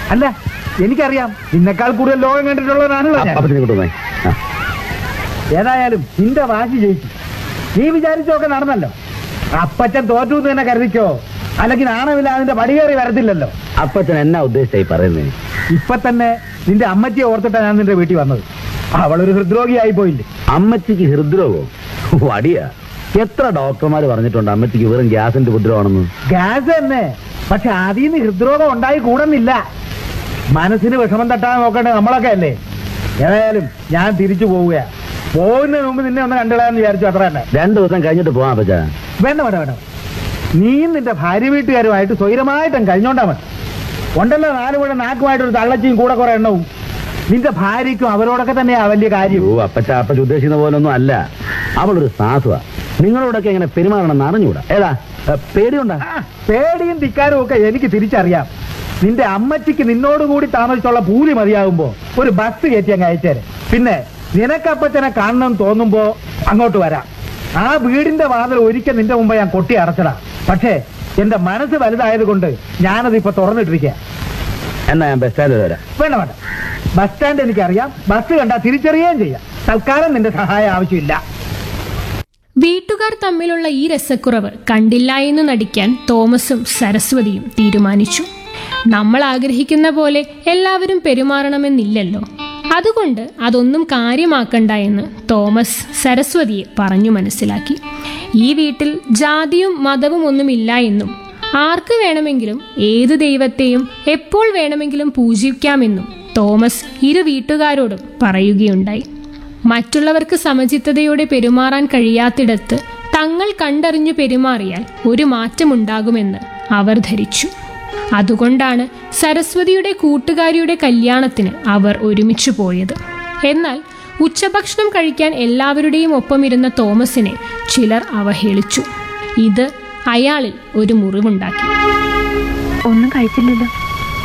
അല്ല എനിക്കറിയാം നിന്നെക്കാൾ കൂടുതൽ ലോകം കണ്ടിട്ടുള്ളവനാണല്ലോ ഞാൻ അപ്പച്ചനെ ഇങ്ങോട്ട് വന്നേ ആ. ഏതായാലും നിന്റെ വാശി ജയിച്ചു നീ വിചാരിച്ചൊക്കെ നടന്നല്ലോ അപ്പച്ചൻ തോറ്റു എന്ന് തന്നെ കരുതിക്കോ അല്ലെങ്കിൽ നാണമില്ല അതിന്റെ പടികേറി വരത്തില്ലല്ലോ അപ്പച്ചൻ എന്നാ ഉദ്ദേശിച്ചായി പറയുന്നേ ഇപ്പൊ തന്നെ നിന്റെ അമ്മച്ചിയെ ഓർത്തിട്ടാ ഞാൻ നിന്റെ വീട്ടിൽ വന്നത് അവളൊരു ഹൃദ്രോഗിയായി പോയില്ലേ അമ്മച്ചിക്ക് ഹൃദ്രോഗോ വടിയാ എത്ര ഡോക്ടർമാർ പറഞ്ഞിട്ടുണ്ട് അമ്മച്ചിക്ക് വെറും ഗ്യാസിന്റെ ഉപദ്രവമാണെന്ന് ഗ്യാസ് തന്നെ പക്ഷെ അതിൽ നിന്ന് ഹൃദ്രോഗം ഉണ്ടായി കൂടുന്നില്ല മനസ്സിന് വിഷമം തട്ടാൻ നോക്കേണ്ടത് നമ്മളൊക്കെ അല്ലേ ഏതായാലും ഞാൻ തിരിച്ചു പോവുകയാ പോകുന്നതിന് മുമ്പ് നിന്നെ ഒന്ന് കണ്ടിടാന്ന് വിചാരിച്ചു അത്ര തന്നെ രണ്ടു ദിവസം കഴിഞ്ഞിട്ട് പോവാം അപ്പച്ച വേണ്ട വേണ്ട വേണ്ട നീയും നിന്റെ ഭാര്യ വീട്ടുകാരുമായിട്ട് സ്വൈരമായിട്ടും കഴിഞ്ഞോണ്ടാ മതി ഉണ്ടല്ലോ നാല് മുഴ നാക്കുമായിട്ടൊരു തള്ളച്ചിയും കൂടെ കുറെ എണ്ണവും നിന്റെ ഭാര്യയ്ക്കും അവരോടൊക്കെ തന്നെയാ വലിയ കാര്യം ഓ അപ്പച്ച അപ്പച്ച ഉദ്ദേശിക്കുന്ന പോലൊന്നും അല്ല അവളൊരു സാധുവാ നിങ്ങളോടൊക്കെ എങ്ങനെ പെരുമാറണം അറിഞ്ഞൂടാ ഏതാ ഏ, പേടിയുണ്ടാ ആ, പേടിയും ധിക്കാരും ഒക്കെ എനിക്ക് തിരിച്ചറിയാം നിന്റെ അമ്മച്ചിക്ക് നിന്നോടുകൂടി താമസിച്ചുള്ള പൂലി മതിയാകുമ്പോ ഒരു ബസ് കയറ്റി അങ്ങ് അയച്ചേരെ പിന്നെ നിനക്കപ്പച്ചനെ കാണണം തോന്നുമ്പോ അങ്ങോട്ട് വരാം ആ വീടിന്റെ വാതിൽ ഒരിക്കൽ നിന്റെ മുമ്പ് ഞാൻ കൊട്ടി അടച്ചതാ പക്ഷേ എന്റെ മനസ്സ് വലുതായത് കൊണ്ട് ഞാനത് ഇപ്പൊ തുറന്നിട്ടിരിക്കുക എന്നാ ഞാൻ ബസ് സ്റ്റാൻഡിൽ വരാം വേണ്ട വേണ്ട ബസ് സ്റ്റാൻഡ് എനിക്കറിയാം ബസ് കണ്ടാ തിരിച്ചറിയുകയും ചെയ്യാം തൽക്കാലം നിന്റെ സഹായം ആവശ്യമില്ല വീട്ടുകാർ തമ്മിലുള്ള ഈ രസക്കുറവ് കണ്ടില്ല എന്ന് നടിക്കാൻ തോമസും സരസ്വതിയും തീരുമാനിച്ചു നമ്മൾ ആഗ്രഹിക്കുന്ന പോലെ എല്ലാവരും പെരുമാറണമെന്നില്ലല്ലോ അതുകൊണ്ട് അതൊന്നും കാര്യമാക്കണ്ട എന്ന് തോമസ് സരസ്വതിയെ പറഞ്ഞു മനസ്സിലാക്കി ഈ വീട്ടിൽ ജാതിയും മതവും ഒന്നുമില്ല എന്നും ആർക്ക് വേണമെങ്കിലും ഏത് ദൈവത്തെയും എപ്പോൾ വേണമെങ്കിലും പൂജിക്കാമെന്നും തോമസ് ഇരു വീട്ടുകാരോടും പറയുകയുണ്ടായി മറ്റുള്ളവർക്ക് സമചിത്തതയോടെ പെരുമാറാൻ കഴിയാത്തിടത്ത് തങ്ങൾ കണ്ടറിഞ്ഞു പെരുമാറിയാൽ ഒരു മാറ്റമുണ്ടാകുമെന്ന് അവർ ധരിച്ചു അതുകൊണ്ടാണ് സരസ്വതിയുടെ കൂട്ടുകാരിയുടെ കല്യാണത്തിന് അവർ ഒരുമിച്ചു പോയത് എന്നാൽ ഉച്ചഭക്ഷണം കഴിക്കാൻ എല്ലാവരുടെയും ഒപ്പമിരുന്ന തോമസിനെ ചിലർ അവഹേളിച്ചു ഇത് അയാളിൽ ഒരു മുറിവുണ്ടാക്കി ഒന്നും കഴിച്ചില്ലല്ലോ